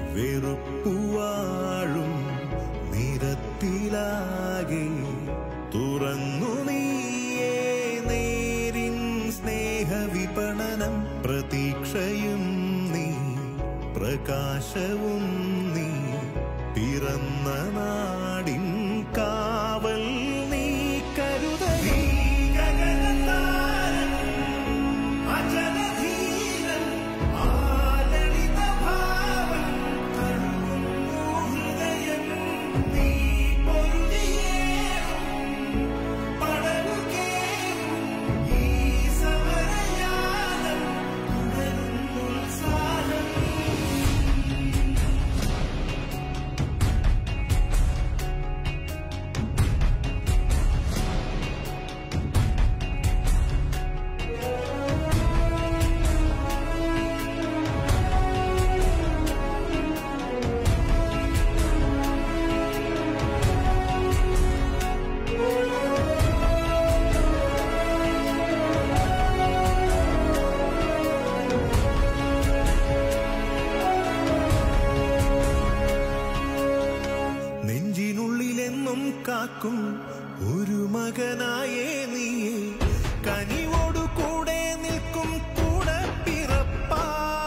വെറുപ്പുവാഴും നിരത്തിലാകെ തുറന്നു നീയേ നേരിൻ സ്നേഹവിപണനം പ്രതീക്ഷയും നീ പ്രകാശവും നീ പിറന്ന നാടിൻ കാവൽ നീ കരുതലീ ഗഗനതാരൻ അജലധീരൻ ആലളിതഭാവൻ തഴുകുന്നു ഹൃദയം നീ പൊരുതിയേറും പടരുകേറും ഈ സമരയാനം തുടരുന്നു ഉത്സാഹം നെഞ്ചിനുള്ളിലെന്നും കാക്കും ഒരു മകനായേ നീയേ കനിവോടു കൂടെ നിൽക്കും കൂടെ പിറപ്പാ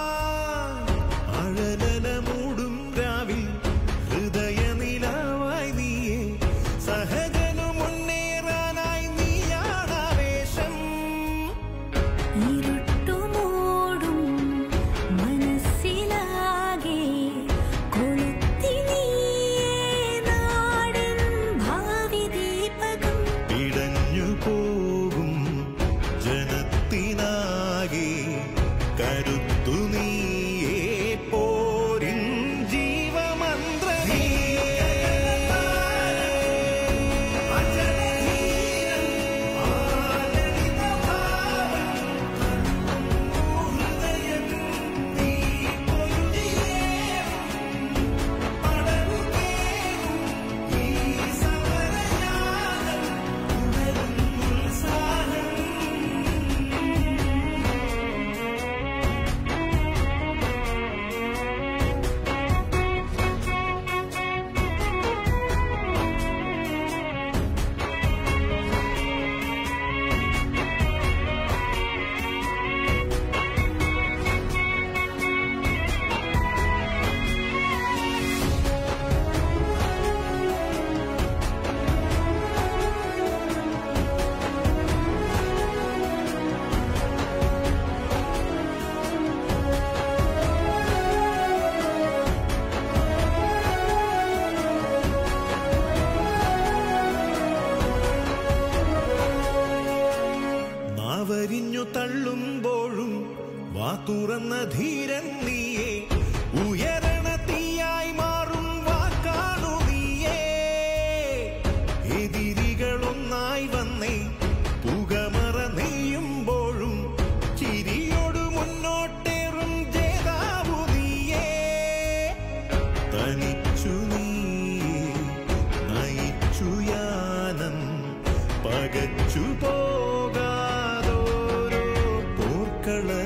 അഴലല മൂടും രാവിൽ ഹൃദയ നിലാവായി നീയേ സഹജനു മുന്നേറാനായി നീയാണാവേശം ഇരുട്ടുമൂടും മനസ്സിലാകെ കൊളുത്തി നീയേ നാടിൻ ഭാവി ദീപകം ഇടഞ്ഞു പോകും ജനത്തിനാകെ കരുത്തു നീയേ പോരിൻ ജീവമന്ത്രമേ നാവരിഞ്ഞു തള്ളുമ്പോഴും വാ തുറന്ന ധീരൻ നീയേ ഉയരണ തീയായി മാറും വാക്കാണു നീയേ എതിരികളൊന്നായി വന്നേ പുകമറ നെയ്യുമ്പോഴും ചിരിയോടു മുന്നോട്ടേറും ജേതാവു നീയേ തനിച്ചു നീയേ നയിച്ചു യാനം പകച്ചു പോകാതോരോ പോർക്കള